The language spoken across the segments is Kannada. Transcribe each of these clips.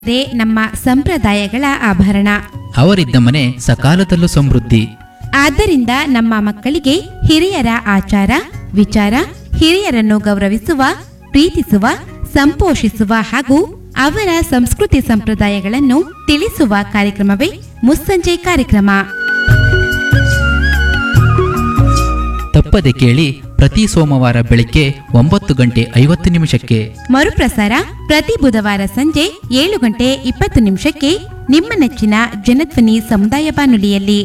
ದೇ ನಮ್ಮ ಸಂಪ್ರದಾಯಗಳ ಆಭರಣ ಅವರಿದ್ದ ಮನೆ ಸಕಾಲದಲ್ಲೂ ಸಮೃದ್ಧಿ ಆದ್ದರಿಂದ ನಮ್ಮ ಮಕ್ಕಳಿಗೆ ಹಿರಿಯರ ಆಚಾರ ವಿಚಾರ ಹಿರಿಯರನ್ನು ಗೌರವಿಸುವ ಪ್ರೀತಿಸುವ ಸಂಪೋಷಿಸುವ ಹಾಗೂ ಅವರ ಸಂಸ್ಕೃತಿ ಸಂಪ್ರದಾಯಗಳನ್ನು ತಿಳಿಸುವ ಕಾರ್ಯಕ್ರಮವೇ ಮುಸ್ಸಂಜೆ ಕಾರ್ಯಕ್ರಮ ತಪ್ಪದೆ ಕೇಳಿ ಪ್ರತಿ ಸೋಮವಾರ ಬೆಳಿಗ್ಗೆ ಒಂಬತ್ತು ಗಂಟೆ ಐವತ್ತು ನಿಮಿಷಕ್ಕೆ ಮರುಪ್ರಸಾರ ಪ್ರತಿ ಬುಧವಾರ ಸಂಜೆ ಏಳು ಗಂಟೆ ಇಪ್ಪತ್ತು ನಿಮಿಷಕ್ಕೆ ನಿಮ್ಮ ನೆಚ್ಚಿನ ಜನಧ್ವನಿ ಸಮುದಾಯ ಬಾನುಲಿಯಲ್ಲಿ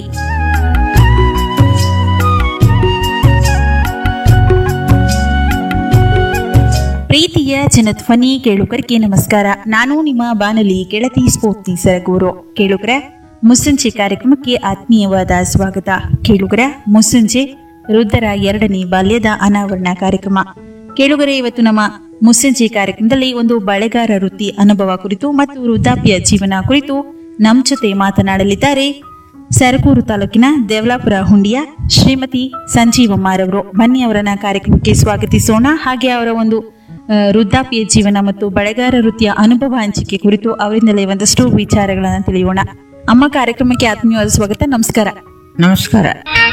ಪ್ರೀತಿಯ ಜನಧ್ವನಿ ಕೇಳುಗರಿಗೆ ನಮಸ್ಕಾರ ನಾನು ನಿಮ್ಮ ಬಾನಲಿ ಗೆಳತಿ ಸ್ಫೂರ್ತಿ ಸರಗೂರು ಕೇಳುಗರ ಮುಸ್ಸಂಜೆ ಕಾರ್ಯಕ್ರಮಕ್ಕೆ ಆತ್ಮೀಯವಾದ ಸ್ವಾಗತ ಕೇಳುಗರ ಮುಸ್ಸಂಜೆ ವೃದ್ಧರ ಎರಡನೇ ಬಾಲ್ಯದ ಅನಾವರಣ ಕಾರ್ಯಕ್ರಮ ಕೇಳುಗರೆ ಇವತ್ತು ನಮ್ಮ ಮುಸ್ಸಂಜೆ ಕಾರ್ಯಕ್ರಮದಲ್ಲಿ ಒಂದು ಬಳೆಗಾರ ವೃತ್ತಿ ಅನುಭವ ಕುರಿತು ಮತ್ತು ವೃದ್ಧಾಪ್ಯ ಜೀವನ ಕುರಿತು ನಮ್ಮ ಜೊತೆ ಮಾತನಾಡಲಿದ್ದಾರೆ ಸರಕೂರು ತಾಲೂಕಿನ ದೇವಲಾಪುರ ಹುಂಡಿಯ ಶ್ರೀಮತಿ ಸಂಜೀವಮ್ಮರವರು ಬನ್ನಿ ಅವರನ್ನ ಕಾರ್ಯಕ್ರಮಕ್ಕೆ ಸ್ವಾಗತಿಸೋಣ ಹಾಗೆ ಅವರ ಒಂದು ಆ, ವೃದ್ಧಾಪ್ಯ ಜೀವನ ಮತ್ತು ಬಳೆಗಾರ ವೃತ್ತಿಯ ಅನುಭವ ಹಂಚಿಕೆ ಕುರಿತು ಅವರಿಂದಲೇ ಒಂದಷ್ಟು ವಿಚಾರಗಳನ್ನು ತಿಳಿಯೋಣ ಅಮ್ಮ ಕಾರ್ಯಕ್ರಮಕ್ಕೆ ಆತ್ಮೀಯವಾದ ಸ್ವಾಗತ ನಮಸ್ಕಾರ ನಮಸ್ಕಾರ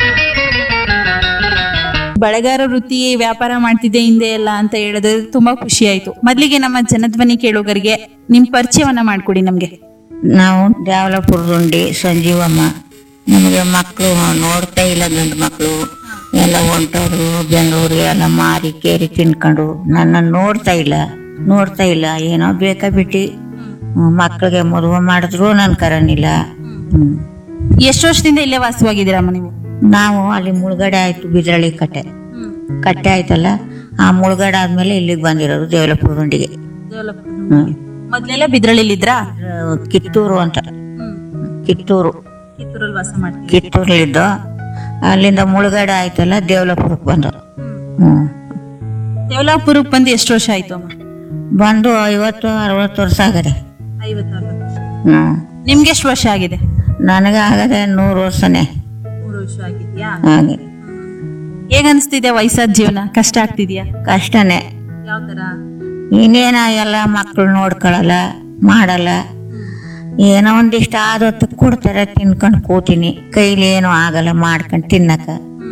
ಬಳೆಗಾರ ವೃತ್ತಿ ವ್ಯಾಪಾರ ಮಾಡ್ತಿದ್ದೆ ಹಿಂದೆ ಎಲ್ಲ ಅಂತ ಹೇಳಿದ್ರೆ ತುಂಬಾ ಖುಷಿ ಆಯ್ತು ಮೊದ್ಲಿಗೆ ನಮ್ಮ ಜನಧ್ವನಿ ಕೇಳುಗರಿಗೆ ನಿಮ್ ಪರಿಚಯವನ್ನ ಮಾಡ್ಕೊಡಿ ನಮ್ಗೆ ನಾವು ದ್ಯಾವಲಪುರದುಂಡಿ ಸಂಜೀವಮ್ಮ ನಮಗೆ ಮಕ್ಕಳು ನೋಡ್ತಾ ಇಲ್ಲ ಗಂಡು ಮಕ್ಕಳು ಎಲ್ಲ ಹೊಂಟೋದ್ರು ಬೆಂಗಳೂರಿಗೆ ಎಲ್ಲ ಮಾರಿ ಕೇರಿ ತಿನ್ಕೊಂಡು ನನ್ನ ನೋಡ್ತಾ ಇಲ್ಲ ನೋಡ್ತಾ ಇಲ್ಲ ಏನೋ ಬೇಕಾ ಬಿಟ್ಟು ಮಕ್ಕಳಿಗೆ ಮದುವೆ ಮಾಡಿದ್ರು ನನ್ ಕರನಿಲ್ಲ ಹ್ಮ್ ಎಷ್ಟು ವರ್ಷದಿಂದ ಇಲ್ಲೇ ವಾಸವಾಗಿದ್ದೀರಮ್ಮ ನೀವು ನಾವು ಅಲ್ಲಿ ಮುಳುಗಡೆ ಆಯ್ತು ಬಿದ್ರಳ್ಳಿ ಕಟ್ಟೆ ಕಟ್ಟೆ ಆಯ್ತಲ್ಲ ಆ ಮುಳುಗಡೆ ಆದ್ಮೇಲೆ ಇಲ್ಲಿಗೆ ಬಂದಿರೋದು ದೇವಲಪುರದುಂಡಿಗೆ ಹ್ಮ್ ಮೊದ್ಲೆಲ್ಲ ಬಿದ್ರಳ್ಳಿಲಿದ್ರಾ ಕಿತ್ತೂರು ಅಂತ ಕಿತ್ತೂರು ಕಿತ್ತೂರಲ್ಲಿ ವಾಸ ಮಾಡ್ತೀವಿ ಕಿತ್ತೂರ್ಲಿದ್ದು ಅಲ್ಲಿಂದ ಮುಳುಗಡೆ ಆಯ್ತಲ್ಲ ದೇವಲಪುರಕ್ಕೆ ಬಂದು ಹ್ಮ್ ದೇವಲಾಪುರಕ್ಕೆ ಬಂದು ಎಷ್ಟು ವರ್ಷ ಆಯ್ತು ಅಮ್ಮ ಬಂದು ಐವತ್ತು ಅರವತ್ತು ವರ್ಷ ಆಗದೆ ಐವತ್ತಾರು ಹ್ಮ್ ನಿಮ್ಗೆ ಎಷ್ಟು ವರ್ಷ ಆಗಿದೆ ನನಗೆ ಆಗದೆ ನೂರು ವರ್ಷನೇ ಮೂರು ವರ್ಷ ಆಗಿದ್ಯಾ ಹಾಗೆ ಹೇಗ ಅನಿಸ್ತಿದೆ ವಯಸ್ಸಾದ ಜೀವನ ಕಷ್ಟ ಆಗ್ತಿದ್ಯಾ ಕಷ್ಟನೇ ಯಾವ ತರ ಇನ್ನೇನ ಎಲ್ಲ ಮಕ್ಕಳು ನೋಡ್ಕೊಳಲ್ಲ ಮಾಡಲ್ಲ ಏನೋ ಒಂದಿಷ್ಟು ಆದೊತ್ತು ಕೊಡ್ತಾರೆ ತಿನ್ಕೊಂಡು ಕೂತೀನಿ ಕೈಲಿ ಏನೂ ಆಗಲ್ಲ ಮಾಡ್ಕೊಂಡು ತಿನ್ನಕ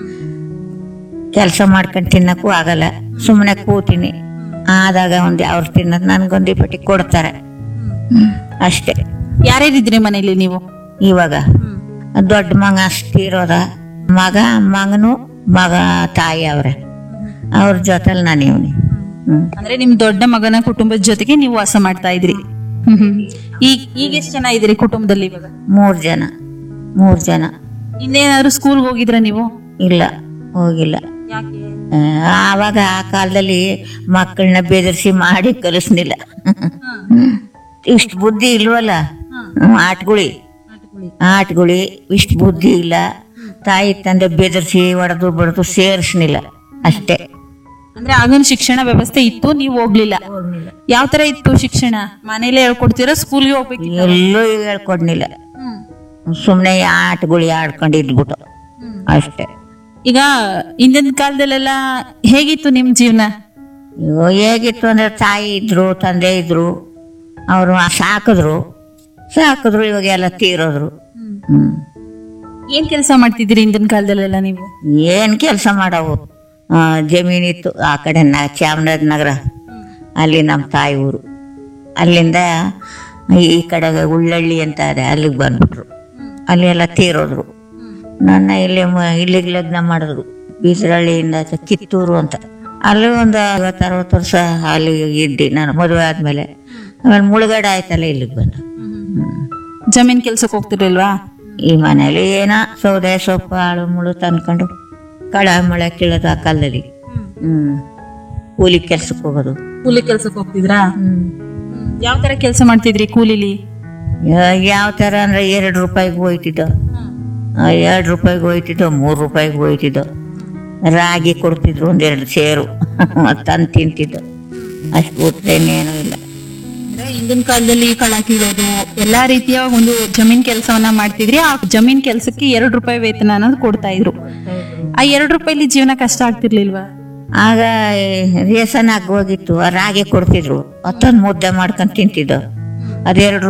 ಕೆಲಸ ಮಾಡ್ಕೊಂಡು ತಿನ್ನಕ್ಕೂ ಆಗಲ್ಲ ಸುಮ್ಮನೆ ಕೂತೀನಿ ಆದಾಗ ಒಂದು ಅವ್ರು ತಿನ್ನೋದು ನನ್ಗೊಂದು ಪಟ್ಟಿ ಕೊಡ್ತಾರೆ ಹ್ಮ್, ಅಷ್ಟೇ ಯಾರ್ಯಾರಿದ್ರಿ ಮನೇಲಿ ನೀವು ಇವಾಗ ದೊಡ್ಡ ಮಗ ಅಷ್ಟಿರೋದ ಮಗ ಮಗನು ಮಗ ತಾಯಿ ಅವ್ರೆ ಅವ್ರ ಜೊತೆಲಿ ನಾನು ಇವನಿ ಹ್ಮ್ ಅಂದ್ರೆ ನಿಮ್ ದೊಡ್ಡ ಮಗನ ಕುಟುಂಬದ ಜೊತೆಗೆ ನೀವು ವಾಸ ಮಾಡ್ತಾ ಇದ್ರಿ ಈಗ ಈಗ ಎಷ್ಟು ಜನ ಇದ್ರಿ ಕುಟುಂಬದಲ್ಲಿ ಇವಾಗ ಮೂರ್ ಜನ ಮೂರ್ ಜನ ಇನ್ನೇನಾದ್ರು ಸ್ಕೂಲ್ಗೆ ಹೋಗಿದ್ರ ನೀವು ಇಲ್ಲ ಹೋಗಿಲ್ಲ ಯಾಕೆ ಆ, ಆವಾಗ ಆ ಕಾಲದಲ್ಲಿ ಮಕ್ಕಳನ್ನ ಬೆದರಿಸಿ ಮಾಡಿ ಕಲಿಸ್ನಿಲ್ಲ ಇಷ್ಟು ಬುದ್ಧಿ ಇಲ್ವಲ್ಲ ಹ್ಮ್, ಆಟ್ಗುಳಿ ಆಟ್ಗುಳಿ ಇಷ್ಟು ಬುದ್ಧಿ ಇಲ್ಲ ತಾಯಿ ತಂದೆ ಬೆದರಿಸಿ ಹೊಡೆದು ಬಡ್ದು ಸೇರಿಸ್ನಿಲ್ಲ ಅಷ್ಟೇ ಅಂದ್ರೆ ಆಗಿನ ಶಿಕ್ಷಣ ವ್ಯವಸ್ಥೆ ಇತ್ತು ನೀವು ಹೋಗ್ಲಿಲ್ಲ ಯಾವ ತರ ಇತ್ತು ಶಿಕ್ಷಣ ಮನೇಲೆ ಹೇಳ್ಕೊಡ್ತೀರಾ ಸ್ಕೂಲ್ಗೆ ಹೋಗ್ಬೇಕಿತ್ತು ಎಲ್ಲೂ ಹೇಳ್ಕೊಡ್ನಿಲ್ಲ ಸುಮ್ಮನೆ ಆಟಗುಳಿ ಆಡ್ಕೊಂಡು ಇದ್ಬಿಟ್ಟು ಅಷ್ಟೇ ಈಗ ಹಿಂದಿನ ಕಾಲದಲ್ಲೆಲ್ಲ ಹೇಗಿತ್ತು ನಿಮ್ ಜೀವನ ಅಯ್ಯೋ ಹೇಗಿತ್ತು ಅಂದ್ರೆ ತಾಯಿ ಇದ್ರು ತಂದೆ ಇದ್ರು ಅವರು ಸಾಕಿದ್ರು ಸಾಕಿದ್ರು ಇವಾಗ ಎಲ್ಲ ತೀರೋದ್ರು ಹ್ಮ್ ಏನ್ ಕೆಲಸ ಮಾಡ್ತಿದ್ದೀರಿ ಹಿಂದಿನ ಕಾಲದಲ್ಲೆಲ್ಲ ನೀವು ಏನ್ ಕೆಲಸ ಮಾಡವು ಆ, ಜಮೀನಿತ್ತು ಆ ಕಡೆ ನ ಚಾಮರಾಜನಗರ ಅಲ್ಲಿ ನಮ್ಮ ತಾಯಿ ಊರು ಅಲ್ಲಿಂದ ಈ ಕಡೆ ಉಳ್ಳಳ್ಳಿ ಅಂತ ಇದೆ ಅಲ್ಲಿಗೆ ಬಂದ್ಬಿಟ್ರು ಅಲ್ಲಿ ಎಲ್ಲ ತೀರೋದ್ರು ನನ್ನ ಇಲ್ಲಿ ಮ- ಇಲ್ಲಿಗೆ ಲಗ್ನ ಮಾಡಿದ್ರು ಬೀಸರಳ್ಳಿಯಿಂದ ಆಚೆ ಕಿತ್ತೂರು ಅಂತ ಅಲ್ಲಿ ಒಂದು ಐವತ್ತು ಅರವತ್ತು ವರ್ಷ ಅಲ್ಲಿ ಇದ್ದಿ ನಾನು ಮದುವೆ ಆದ್ಮೇಲೆ ಆಮೇಲೆ ಮುಳುಗಡೆ ಆಯ್ತಲ್ಲ ಇಲ್ಲಿಗೆ ಬಂದು ಜಮೀನ್ ಕೆಲ್ಸಕ್ಕೆ ಹೋಗ್ತಿರ್ಲಿಲ್ವಾ ಈ ಮನೇಲಿ ಏನೋ ಸೌದೆ ಸೊಪ್ಪು ಆಳು ಮುಳು ತಂದ್ಕೊಂಡು ಕಳ ಮಳೆ ಕೀಳೋದು ಆ ಕಾಲದಲ್ಲಿ ಹ್ಮ್ ಕೂಲಿ ಕೆಲ್ಸಕ್ಕೆ ಹೋಗೋದು ಕೂಲಿ ಕೆಲ್ಸಕ್ಕೆ ಹೋಗ್ತಿದ್ರಾ ಹ್ಮ್ ಯಾವ ತರ ಕೆಲಸ ಮಾಡ್ತಿದ್ರಿ ಕೂಲಿಲಿ ಯಾವ ಥರ ಅಂದ್ರೆ ಎರಡು ರೂಪಾಯಿಗೆ ಹೋಯ್ತಿದ್ದೋ ಆ, ಎರಡು ರೂಪಾಯಿಗೆ ಹೋಯ್ತಿದ್ದೋ ಮೂರು ರೂಪಾಯಿಗೆ ಹೋಯ್ತಿದ್ದೋ ರಾಗಿ ಕೊಡ್ತಿದ್ರು ಒಂದೆರಡು ಸೇರು ತಂದು ತಿಂತಿದ್ದೋ ಅಷ್ಟು ಬಿಟ್ರೆ ಇನ್ನೇನೂ ಇಲ್ಲ ಅಂದ್ರೆ ಹಿಂದಿನ ಕಾಲದಲ್ಲಿ ಕಳ ಕೀಳೋದು ಎಲ್ಲಾ ರೀತಿಯ ಒಂದು ಜಮೀನ್ ಕೆಲಸವನ್ನ ಮಾಡ್ತಿದ್ರಿ ಆ ಜಮೀನ್ ಕೆಲಸಕ್ಕೆ ಎರಡು ರೂಪಾಯಿ ವೇತನ ಅನ್ನೋದು ಕೊಡ್ತಾ ಇದ್ರು ಆ ಎರಡು ರೂಪಾಯಿಲಿ ಜೀವನ ಕಷ್ಟ ಆಗ್ತಿರ್ಲಿಲ್ವಾ ಆಗ ರೇಷನ್ ಆಗಿ ಹೋಗಿತ್ತು ಆ ರಾಗಿ ಕೊಡ್ತಿದ್ರು ಹತ್ತೊಂದು ಮುದ್ದೆ ಮಾಡ್ಕೊಂಡು ತಿಂತಿದ್ದೋ ಅದೆರಡು